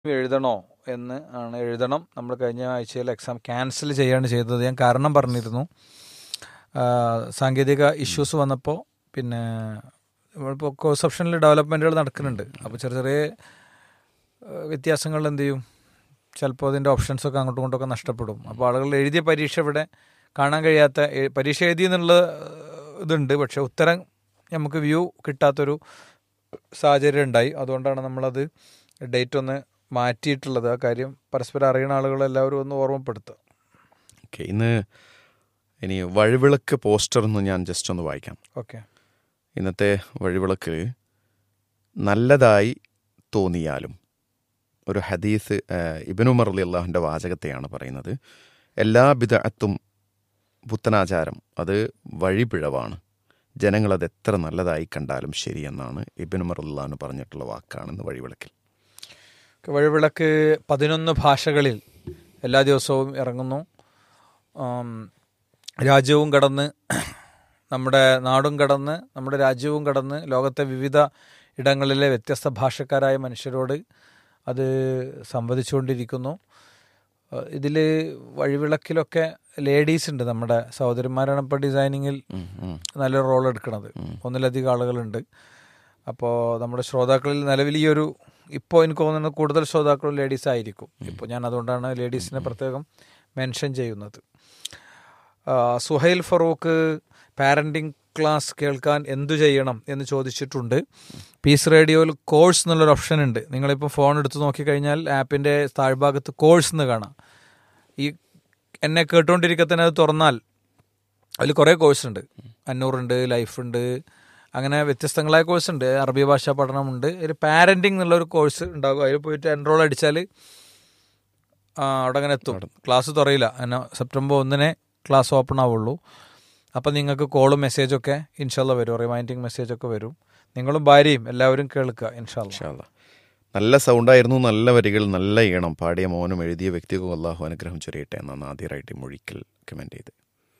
എഴുതണോ എന്ന് ആണ് എഴുതണം നമ്മൾ കഴിഞ്ഞ ആഴ്ചയിൽ എക്സാം ക്യാൻസൽ ചെയ്യാണ് ചെയ്തത് ഞാൻ കാരണം പറഞ്ഞിരുന്നു ആ, സാങ്കേതിക ഇഷ്യൂസ് വന്നപ്പോൾ പിന്നെ ഇപ്പോൾ കോഴ്സ് ഓപ്ഷനിൽ ഡെവലപ്മെൻറ്റുകൾ നടക്കുന്നുണ്ട് അപ്പോൾ ചെറിയ ചെറിയ വ്യത്യാസങ്ങൾ എന്ത് ചെയ്യും ചിലപ്പോൾ അതിൻ്റെ ഓപ്ഷൻസൊക്കെ അങ്ങോട്ടും ഇങ്ങോട്ടൊക്കെ നഷ്ടപ്പെടും അപ്പോൾ ആളുകൾ എഴുതിയ പരീക്ഷ ഇവിടെ കാണാൻ കഴിയാത്ത എ- പരീക്ഷ എഴുതി എന്നുള്ള ഇതുണ്ട് പക്ഷേ ഉത്തരം നമുക്ക് വ്യൂ കിട്ടാത്തൊരു സാഹചര്യം ഉണ്ടായി അതുകൊണ്ടാണ് നമ്മളത് ഡേറ്റ് ഒന്ന് മാറ്റിയിട്ടുള്ളത് ആ കാര്യം പരസ്പരം അറിയുന്ന ആളുകളെല്ലാവരും ഒന്ന് ഓർമ്മപ്പെടുത്തുക ഓക്കെ ഇന്ന് ഇനി വഴിവിളക്ക് പോസ്റ്റർ എന്ന് ഞാൻ ജസ്റ്റ് ഒന്ന് വായിക്കാം ഓക്കെ ഇന്നത്തെ വഴിവിളക്ക് നല്ലതായി തോന്നിയാലും ഒരു ഹദീസ് ഇബനുമർ അലി അള്ളാഹുൻ്റെ വാചകത്തെയാണ് പറയുന്നത് എല്ലാ ബിദഅത്തും പുത്തനാചാരം അത് വഴിപിഴവാണ് ജനങ്ങളത് എത്ര നല്ലതായി കണ്ടാലും ശരിയെന്നാണ് ഇബനുമർ അള്ളാഹുന് പറഞ്ഞിട്ടുള്ള വാക്കാണ് ഇന്ന് വഴിവിളക്കിൽ വഴിവിളക്ക് പതിനൊന്ന് ഭാഷകളിൽ എല്ലാ ദിവസവും ഇറങ്ങുന്നു ആം, രാജ്യവും കടന്ന് നമ്മുടെ നാടും കടന്ന് നമ്മുടെ രാജ്യവും കടന്ന് ലോകത്തെ വിവിധ ഇടങ്ങളിലെ വ്യത്യസ്ത ഭാഷക്കാരായ മനുഷ്യരോട് അത് സംവദിച്ചുകൊണ്ടിരിക്കുന്നു ഇതിൽ വഴിവിളക്കിലൊക്കെ ലേഡീസ് ഉണ്ട് നമ്മുടെ സഹോദരിമാരാണ് ഇപ്പോൾ ഡിസൈനിങ്ങിൽ ഉം, ഉം. നല്ലൊരു റോൾ എടുക്കുന്നത് ഒന്നിലധികം ആളുകളുണ്ട് അപ്പോൾ നമ്മുടെ ശ്രോതാക്കളിൽ നിലവിൽ ഈ ഒരു ഇപ്പോൾ എനിക്ക് തോന്നുന്നത് കൂടുതൽ ശ്രോതാക്കളും ലേഡീസ് ആയിരിക്കും ഇപ്പോൾ ഞാൻ അതുകൊണ്ടാണ് ലേഡീസിനെ പ്രത്യേകം മെൻഷൻ ചെയ്യുന്നത് ആ, സുഹൈൽ ഫറൂഖ് പാരൻറ്റിങ് ക്ലാസ് കേൾക്കാൻ എന്തു ചെയ്യണം എന്ന് ചോദിച്ചിട്ടുണ്ട് പീസ് റേഡിയോയിൽ കോഴ്സ് എന്നുള്ളൊരു ഓപ്ഷൻ ഉണ്ട് നിങ്ങളിപ്പോൾ ഫോൺ എടുത്ത് നോക്കിക്കഴിഞ്ഞാൽ ആപ്പിൻ്റെ താഴ്ഭാഗത്ത് കോഴ്സ് എന്ന് കാണാം ഈ എന്നെ കേട്ടുകൊണ്ടിരിക്കത്തന്നെ അത് തുറന്നാൽ അതിൽ കുറേ കോഴ്സ് ഉണ്ട് അഞ്ഞൂറുണ്ട് ലൈഫ് ഉണ്ട് അങ്ങനെ വ്യത്യസ്തങ്ങളായ കോഴ്സ് ഉണ്ട് അറബി ഭാഷാ പഠനമുണ്ട് ഒരു പാരൻറ്റിങ് എന്നുള്ളൊരു കോഴ്സ് ഉണ്ടാകും അതിൽ പോയിട്ട് എൻറോൾ അടിച്ചാൽ ആ, അവിടെ അങ്ങനെ എത്തും ക്ലാസ് തുറയില്ല എന്നാൽ സെപ്റ്റംബർ ഒന്നിനെ ക്ലാസ് ഓപ്പൺ ആവുള്ളൂ അപ്പം നിങ്ങൾക്ക് കോളും മെസ്സേജൊക്കെ ഇൻഷാല്ല വരും റിമൈൻഡിങ് മെസ്സേജൊക്കെ വരും നിങ്ങളും ഭാര്യയും എല്ലാവരും കേൾക്കുക ഇൻഷാല്ല ഇൻഷാ അല്ലാ. നല്ല സൗണ്ടായിരുന്നു നല്ല വരികൾ നല്ല ഈണം പാടിയ മോനും എഴുതിയ വ്യക്തിക്കും അള്ളാഹു അനുഗ്രഹം ചൊരിയട്ടെ എന്നാണ് ആദ്യമായിട്ട് മൊഴിക്കൽ കമൻ്റ് ചെയ്ത്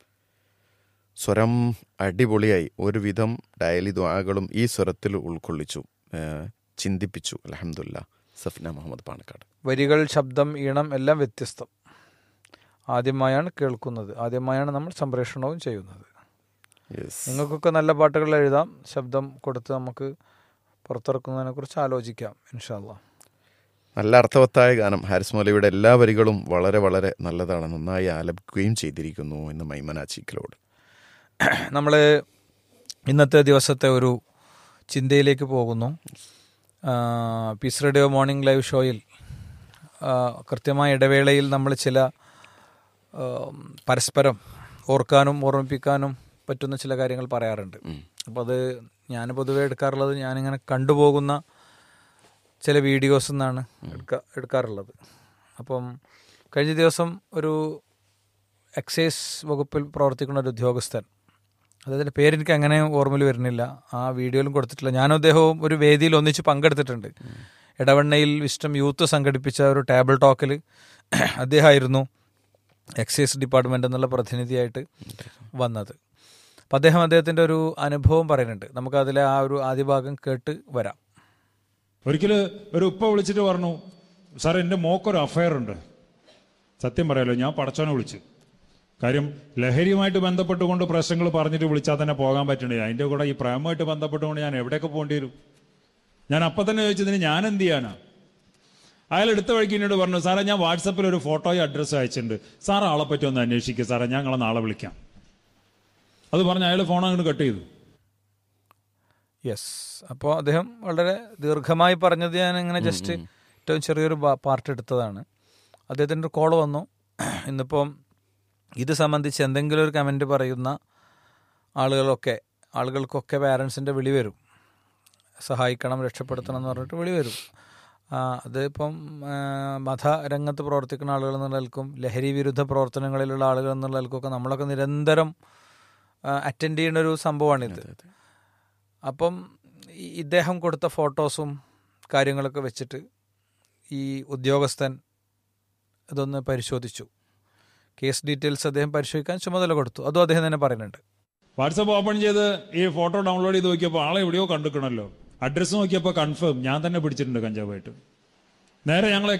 സ്വരം അടിപൊളിയായി ഒരുവിധം ഡയലി ദ്വാകളും ഈ സ്വരത്തിൽ ഉൾക്കൊള്ളിച്ചു ഏഹ് ചിന്തിപ്പിച്ചു അലഹമുല്ല സഫ്ന മുഹമ്മദ് പാണക്കാട് വരികൾ ശബ്ദം ഈണം എല്ലാം വ്യത്യസ്തം ആദ്യമായാണ് കേൾക്കുന്നത് ആദ്യമായാണ് നമ്മൾ സംപ്രേഷണവും ചെയ്യുന്നത് യെസ് നിങ്ങൾക്കൊക്കെ നല്ല പാട്ടുകൾ എഴുതാം ശബ്ദം കൊടുത്ത് നമുക്ക് പുറത്തിറക്കുന്നതിനെ കുറിച്ച് ആലോചിക്കാം ഇൻഷാല്ല നല്ല അർത്ഥവത്തായ ഗാനം ഹാരിസ് മൗലവിയുടെ എല്ലാ വരികളും വളരെ വളരെ നല്ലതാണ് നന്നായി ആലപിക്കുകയും ചെയ്തിരിക്കുന്നു എന്ന് മൈമന ചീക്കലോട് നമ്മൾ ഇന്നത്തെ ദിവസത്തെ ഒരു ചിന്തയിലേക്ക് പോകുന്നു ആ, പീസ് റേഡിയോ മോർണിംഗ് ലൈവ് ഷോയിൽ ആ, കൃത്യമായ ഇടവേളയിൽ നമ്മൾ ചില ആ, പരസ്പരം ഓർക്കാനും ഓർമ്മിപ്പിക്കാനും പറ്റുന്ന ചില കാര്യങ്ങൾ പറയാറുണ്ട് അപ്പോൾ അത് ഞാൻ പൊതുവേ എടുക്കാറുള്ളത് ഞാനിങ്ങനെ കണ്ടുപോകുന്ന ചില വീഡിയോസ് എന്നാണ് എടുക്ക എടുക്കാറുള്ളത് അപ്പം കഴിഞ്ഞ ദിവസം ഒരു എക്സൈസ് വകുപ്പിൽ പ്രവർത്തിക്കുന്ന ഒരു ഉദ്യോഗസ്ഥൻ അദ്ദേഹത്തിൻ്റെ പേരെനിക്ക് അങ്ങനെ ഓർമ്മയിൽ വരുന്നില്ല ആ വീഡിയോയിലും കൊടുത്തിട്ടില്ല ഞാനും അദ്ദേഹവും ഒരു വേദിയിൽ ഒന്നിച്ച് പങ്കെടുത്തിട്ടുണ്ട് ഇടവണ്ണയിൽ വിസ്റ്റം യൂത്ത് സംഘടിപ്പിച്ച ഒരു ടേബിൾ ടോക്കിൽ അദ്ദേഹമായിരുന്നു എക്സൈസ് ഡിപ്പാർട്ട്മെൻ്റ് എന്നുള്ള പ്രതിനിധിയായിട്ട് വന്നത് അപ്പം അദ്ദേഹം അദ്ദേഹത്തിൻ്റെ ഒരു അനുഭവം പറയുന്നുണ്ട് നമുക്കതിലെ ആ ഒരു ആദ്യ ഭാഗം കേട്ട് വരാം ഒരിക്കൽ ഒരു ഉപ്പ വിളിച്ചിട്ട് പറഞ്ഞു സാർ എൻ്റെ മോക്കൊരു അഫയർ ഉണ്ട് സത്യം പറയാലോ ഞാൻ പടച്ചോനെ വിളിച്ചു കാര്യം ലഹരിയുമായിട്ട് ബന്ധപ്പെട്ടുകൊണ്ട് പ്രശ്നങ്ങൾ പറഞ്ഞിട്ട് വിളിച്ചാൽ തന്നെ പോകാൻ പറ്റണില്ല അതിൻ്റെ കൂടെ ഈ പ്രേമമായിട്ട് ബന്ധപ്പെട്ടുകൊണ്ട് ഞാൻ എവിടെയൊക്കെ പോകേണ്ടി വരും ഞാൻ അപ്പം തന്നെ ചോദിച്ചതിന് ഞാൻ എന്ത് ചെയ്യാനാ അയാൾ എടുത്ത വഴിക്ക് എന്നോട് പറഞ്ഞു സാറേ ഞാൻ വാട്സപ്പിൽ ഒരു ഫോട്ടോയും അഡ്രസ്സും അയച്ചിട്ടുണ്ട് സാർ ആളെ പറ്റി ഒന്ന് അന്വേഷിക്കുക സാറേ ഞങ്ങളെ നാളെ വിളിക്കാം അത് പറഞ്ഞ് അയാൾ ഫോൺ അങ്ങോട്ട് കട്ട് ചെയ്തു യെസ് അപ്പോൾ അദ്ദേഹം വളരെ ദീർഘമായി പറഞ്ഞത് ഞാൻ ഇങ്ങനെ ജസ്റ്റ് ഏറ്റവും ചെറിയൊരു പാർട്ട് എടുത്തതാണ് അദ്ദേഹത്തിൻ്റെ ഒരു കോൾ വന്നു ഇന്നിപ്പം ഇത് സംബന്ധിച്ച് എന്തെങ്കിലും ഒരു കമൻറ്റ് പറയുന്ന ആളുകളൊക്കെ ആളുകൾക്കൊക്കെ പാരൻസിൻ്റെ വിളി വരും സഹായിക്കണം രക്ഷപ്പെടുത്തണം എന്ന് പറഞ്ഞിട്ട് വിളി വരും ആ, അതിപ്പം ആ, മതരംഗത്ത് പ്രവർത്തിക്കുന്ന ആളുകൾ എന്നുള്ള നിലക്കും ലഹരി വിരുദ്ധ പ്രവർത്തനങ്ങളിലുള്ള ആളുകൾ എന്നുള്ള നിലക്കൊക്കെ നമ്മളൊക്കെ നിരന്തരം അറ്റൻഡ് ചെയ്യുന്ന ഒരു സംഭവമാണിത് അപ്പം ഈ- ഇദ്ദേഹം കൊടുത്ത ഫോട്ടോസും കാര്യങ്ങളൊക്കെ വെച്ചിട്ട് ഈ ഉദ്യോഗസ്ഥൻ ഇതൊന്ന് പരിശോധിച്ചു കേസ് ഡീറ്റെയിൽസ് അദ്ദേഹം പരിശോധിക്കാൻ ചുമതല കൊടുത്തു അതും അദ്ദേഹം തന്നെ പറയുന്നുണ്ട് വാട്സപ്പ് ഓപ്പൺ ചെയ്ത് ഈ ഫോട്ടോ ഡൗൺലോഡ് ചെയ്ത് നോക്കിയപ്പോൾ ആളെ എവിടെയോ കണ്ടിക്കണല്ലോ അഡ്രസ്സ് നോക്കിയപ്പോൾ കൺഫേം ഞാൻ തന്നെ പിടിച്ചിട്ടുണ്ട് കഞ്ചാവായിട്ട് നേരെ ഞങ്ങളെ